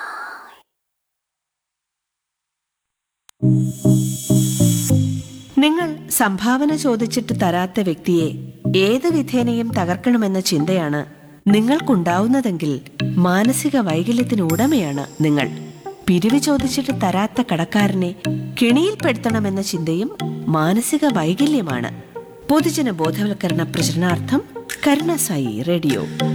നിങ്ങൾ സംഭാവന ചോദിച്ചിട്ട് തരാത്ത വ്യക്തിയെ ഏത് വിധേനയും തകർക്കണമെന്ന ചിന്തയാണ് നിങ്ങൾക്കുണ്ടാവുന്നതെങ്കിൽ മാനസിക വൈകല്യത്തിന് ഉടമയാണ് നിങ്ങൾ പിരിവ് ചോദിച്ചിട്ട് തരാത്ത കടക്കാരനെ കെണിയിൽപ്പെടുത്തണമെന്ന ചിന്തയും മാനസിക വൈകല്യമാണ് പൊതുജന ബോധവൽക്കരണ പ്രചരണാർത്ഥം കരുണാസായി റേഡിയോ